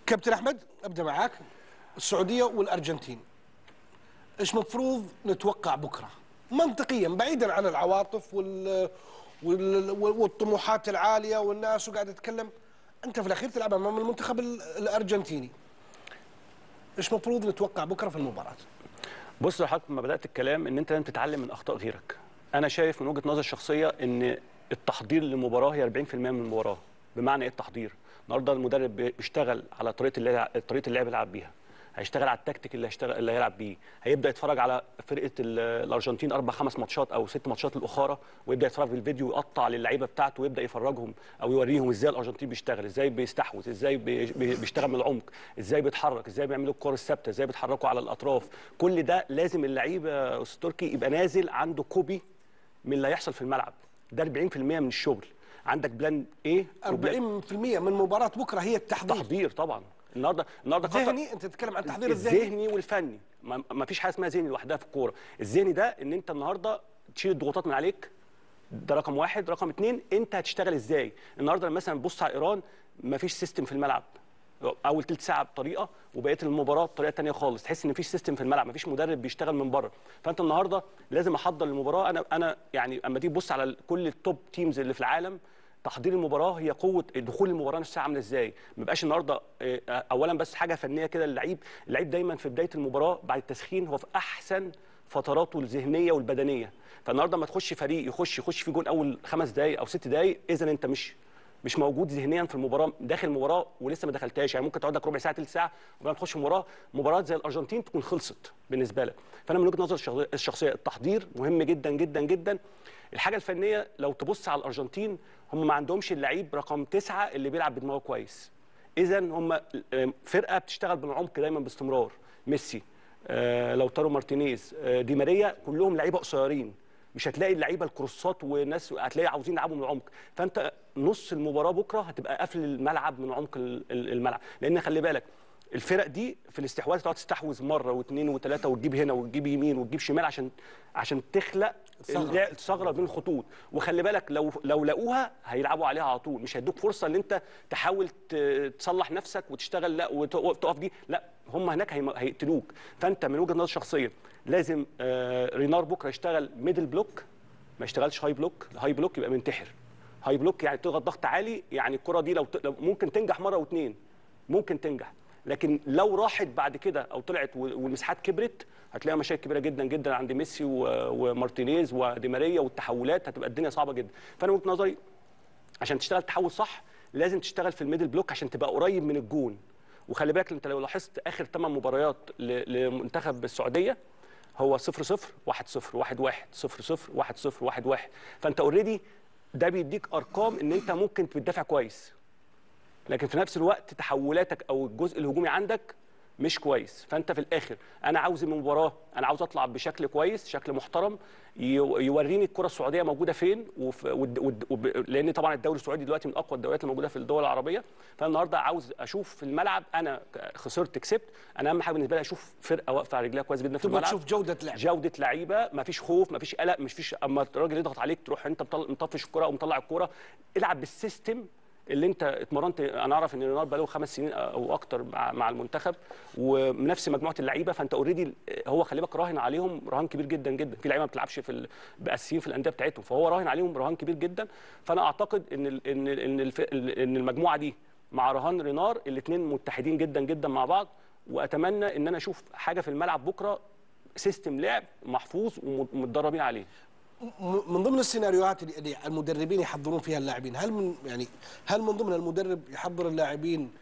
كابتن احمد ابدا معاك السعوديه والارجنتين ايش مفروض نتوقع بكره منطقيا بعيدا عن العواطف وال وال- والطموحات العاليه والناس وقاعده تتكلم انت في الاخير تلعب امام المنتخب ال- الارجنتيني ايش مفروض نتوقع بكره في المباراه بص يا حضرتك لما بدات الكلام ان انت لازم تتعلم من اخطاء غيرك انا شايف من وجهه نظري الشخصيه ان التحضير للمباراه هي 40% من المباراه بمعنى ايه التحضير النهارده المدرب بيشتغل على طريقه اللعب طريقه اللعب اللي هيلعب بيها هيشتغل على التكتيك اللي هيشتغل اللي هيلعب بيه هيبدا يتفرج على فرقه ال- الارجنتين اربع خمس ماتشات او ست ماتشات الاخرى ويبدا يتفرج في الفيديو ويقطع للعيبه بتاعته ويبدا يفرجهم او يوريهم ازاي الارجنتين بيشتغل ازاي بيستحوذ ازاي بي- بي- بيشتغل من العمق ازاي بيتحرك ازاي بيعملوا الكره الثابته ازاي بيتحركوا على الاطراف كل ده لازم اللعيب يا استاذ تركي يبقى نازل عنده كوبي من اللي هيحصل في الملعب ده 40% من الشغل عندك بلان ايه 40% من مباراه بكره هي التحضير تحضير طبعا النهارده النهارده قطر- ذهني انت تتكلم عن التحضير الذهني الذهني والفني ما ما فيش حاجه اسمها ذهني لوحدها في الكوره الذهني ده ان انت النهارده تشيل الضغوطات من عليك ده رقم واحد رقم اتنين انت هتشتغل ازاي النهارده لما مثلا تبص على ايران ما فيش سيستم في الملعب اول تلت ساعه بطريقه وبقيه المباراه بطريقه تانية خالص تحس ان مفيش سيستم في الملعب مفيش مدرب بيشتغل من بره فانت النهارده لازم احضر المباراه انا انا يعني اما تيجي تبص على كل التوب تيمز اللي في العالم تحضير المباراه هي قوه دخول المباراه نص ساعه عامله ازاي ما بقاش النهارده آه، اولا بس حاجه فنيه كده اللعيب اللعيب دايما في بدايه المباراه بعد التسخين هو في احسن فتراته الذهنيه والبدنيه فالنهارده ما تخش فريق يخش يخش في جون اول خمس دقائق او ست دقائق اذا انت مش مش موجود ذهنيا في المباراه داخل المباراه ولسه ما دخلتهاش يعني ممكن تقعد لك ربع ساعه ثلث ساعه وبعدين تخش مباراه مباراه زي الارجنتين تكون خلصت بالنسبه لك فانا من وجهه نظري الشخص- الشخصيه التحضير مهم جدا جدا جدا الحاجه الفنيه لو تبص على الارجنتين هم ما عندهمش اللعيب رقم تسعة اللي بيلعب بدماغه كويس اذا هم فرقه بتشتغل بالعمق دايما باستمرار ميسي آه، لوتارو مارتينيز آه، دي ماريا كلهم لعيبه قصيرين مش هتلاقي اللعيبه الكروسات وناس هتلاقي عاوزين يلعبوا من العمق فانت نص المباراه بكره هتبقى قافل الملعب من عمق ال- ال- الملعب لان خلي بالك الفرق دي في الاستحواذ تقعد تستحوذ مره واثنين وثلاثه وتجيب هنا وتجيب يمين وتجيب شمال عشان عشان تخلق ثغرة. اللع- ثغره بين الخطوط وخلي بالك لو لو لقوها هيلعبوا عليها على طول مش هيدوك فرصه ان انت تحاول ت- تصلح نفسك وتشتغل لا وتقف دي لا هم هناك هيم- هيقتلوك فانت من وجهه نظر شخصيه لازم آه، رينار بكره يشتغل ميدل بلوك ما يشتغلش هاي بلوك هاي بلوك يبقى منتحر هاي بلوك يعني تضغط ضغط عالي يعني الكره دي لو, ت... لو ممكن تنجح مره واثنين ممكن تنجح لكن لو راحت بعد كده او طلعت و- والمساحات كبرت هتلاقي مشاكل كبيره جدا جدا عند ميسي و- ومارتينيز ودي ماريا والتحولات هتبقى الدنيا صعبه جدا فانا وجهه نظري عشان تشتغل تحول صح لازم تشتغل في الميدل بلوك عشان تبقى قريب من الجون وخلي بالك انت لو لاحظت اخر 8 مباريات ل- لمنتخب السعوديه هو 0 0 1 0 1 1 0 0 1 0 1 1 فانت اوريدي ده بيديك ارقام ان انت ممكن بتدافع كويس لكن في نفس الوقت تحولاتك او الجزء الهجومي عندك مش كويس فانت في الاخر انا عاوز المباراه انا عاوز اطلع بشكل كويس شكل محترم يو- يوريني الكره السعوديه موجوده فين وف... ود... ود... وب... لان طبعا الدوري السعودي دلوقتي من اقوى الدوريات الموجوده في الدول العربيه فانا النهارده عاوز اشوف في الملعب انا ك- خسرت كسبت انا اهم حاجه بالنسبه لي اشوف فرقه واقفه على رجليها كويس جدا في تبغى الملعب تشوف جوده لعب جوده لعيبه مفيش خوف مفيش قلق مش فيش اما الراجل يضغط عليك تروح انت مطل- مطفش الكره او مطلع الكره العب بالسيستم اللي انت اتمرنت انا اعرف ان رونالدو بقاله خمس سنين او اكتر مع, مع المنتخب ونفس مجموعه اللعيبه فانت اوريدي هو خلي بالك راهن عليهم رهان كبير جدا جدا في لعيبه ما بتلعبش في ال- باساسيين في الانديه بتاعتهم فهو راهن عليهم رهان كبير جدا فانا اعتقد ان ال ان ال ان, الف ان المجموعه دي مع رهان رينار الاثنين متحدين جدا جدا مع بعض واتمنى ان انا اشوف حاجه في الملعب بكره سيستم لعب محفوظ ومتدربين عليه م- من ضمن السيناريوهات اللي اللي المدربين يحضرون فيها اللاعبين هل من يعني هل من ضمن المدرب يحضر اللاعبين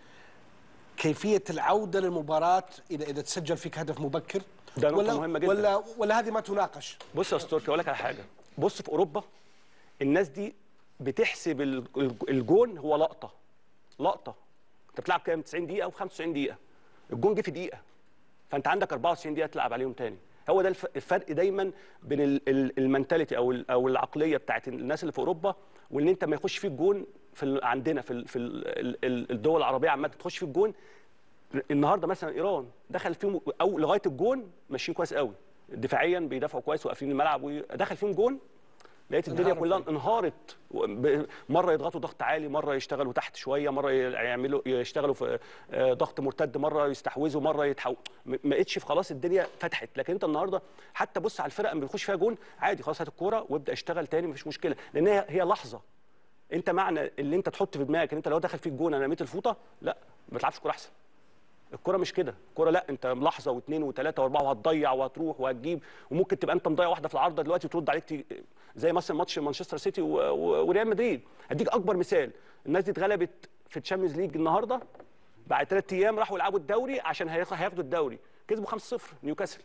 كيفيه العوده للمباراه اذا اذا تسجل فيك هدف مبكر ده نقطة ولا مهمة جدا. ولا ولا هذه ما تناقش بص يا استاذ تركي اقول لك على حاجه بص في اوروبا الناس دي بتحسب ال- ال- الجون هو لقطه لقطه انت بتلعب كام 90 دقيقه او 95 دقيقه الجون جه في دقيقه فانت عندك 94 دقيقه تلعب عليهم تاني هو ده الف- الفرق دايما بين ال- ال- المنتاليتي او ال- او العقليه بتاعت الناس اللي في اوروبا وان انت ما يخش فيك جون في ال- عندنا في ال- في ال- ال- الدول العربيه عامه تخش فيك جون النهارده مثلا ايران دخل فيهم او لغايه الجون ماشيين كويس قوي دفاعيا بيدافعوا كويس وقافلين الملعب ودخل فيهم جون لقيت الدنيا انهارت كلها انهارت ب- مره يضغطوا ضغط عالي مره يشتغلوا تحت شويه مره يعملوا يشتغلوا في آه، ضغط مرتد مره يستحوذوا مره يتحو م- ما لقيتش في خلاص الدنيا فتحت لكن انت النهارده حتى بص على الفرق لما بيخش فيها جون عادي خلاص هات الكوره وابدا اشتغل تاني مفيش مشكله لان هي هي لحظه انت معنى اللي انت تحط في دماغك ان انت لو دخل فيك جون انا رميت الفوطه لا ما تلعبش كوره احسن الكرة مش كده الكرة لا انت لحظة واثنين وثلاثة واربعة وهتضيع وهتروح وهتجيب وممكن تبقى انت مضيع واحدة في العارضة دلوقتي وترد عليك تي... زي مثلا ماتش مانشستر سيتي و... و... وريال مدريد هديك اكبر مثال الناس دي اتغلبت في الشامبيونز ليج النهارده بعد ثلاث ايام راحوا يلعبوا الدوري عشان هياخ- هياخدوا الدوري كسبوا 5-0 نيوكاسل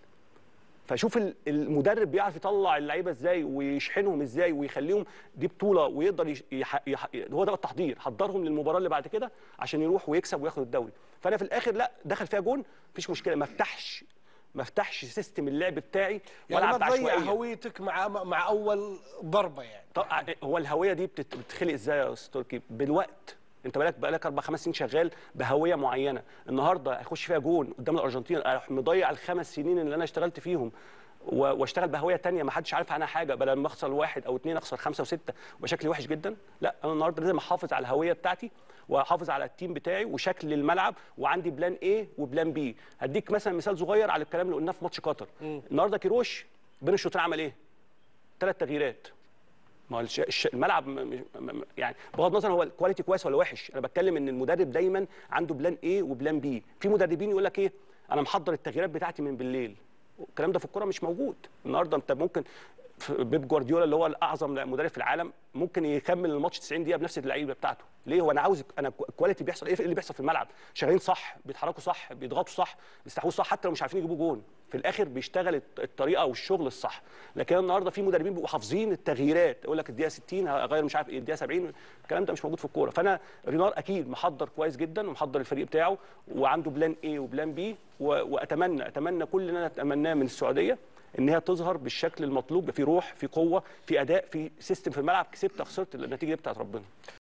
فشوف ال- المدرب بيعرف يطلع اللعيبه ازاي ويشحنهم ازاي ويخليهم دي بطوله ويقدر يش... يح... يح... هو ده بقى التحضير حضرهم للمباراه اللي بعد كده عشان يروح ويكسب وياخد الدوري فانا في الاخر لا دخل فيها جون مفيش مشكله ما افتحش ما افتحش سيستم اللعب بتاعي يعني ما والعب تضيع بعشوائيه هويتك مع مع اول ضربه يعني طب هو الهويه دي بتت- بتتخلق ازاي يا استاذ تركي بالوقت انت بقالك بقالك اربع خمس سنين شغال بهويه معينه النهارده هيخش فيها جون قدام الارجنتين اروح مضيع الخمس سنين اللي انا اشتغلت فيهم و- واشتغل بهويه تانية ما حدش عارف عنها حاجه بدل ما اخسر واحد او اثنين اخسر خمسه وسته وشكلي وحش جدا لا انا النهارده لازم احافظ على الهويه بتاعتي واحافظ على التيم بتاعي وشكل الملعب وعندي بلان ايه وبلان بي هديك مثلا مثال صغير على الكلام اللي قلناه في ماتش قطر النهارده كيروش بين الشوطين عمل ايه ثلاث تغييرات ما هو الش... الش... الملعب م... م... م... يعني بغض النظر هو الكواليتي كويس ولا وحش انا بتكلم ان المدرب دايما عنده بلان ايه وبلان بي في مدربين يقول لك ايه انا محضر التغييرات بتاعتي من بالليل الكلام ده في الكوره مش موجود النهارده انت ممكن في بيب جوارديولا اللي هو الاعظم مدرب في العالم ممكن يكمل الماتش 90 دقيقه بنفس اللعيبه بتاعته ليه هو انا عاوز انا الكواليتي بيحصل ايه اللي بيحصل في الملعب شغالين صح بيتحركوا صح بيضغطوا صح بيستحوذوا صح حتى لو مش عارفين يجيبوا جون في الاخر بيشتغل الط- الطريقه والشغل الصح لكن النهارده في مدربين بيبقوا حافظين التغييرات يقول لك الدقيقه 60 هغير مش عارف ايه الدقيقه 70 الكلام ده مش موجود في الكوره فانا رينار اكيد محضر كويس جدا ومحضر الفريق بتاعه وعنده بلان ايه وبلان بي واتمنى اتمنى كل اللي انا اتمناه من السعوديه ان هي تظهر بالشكل المطلوب في روح في قوه في اداء في سيستم في الملعب كسبت خسرت النتيجه دي بتاعت ربنا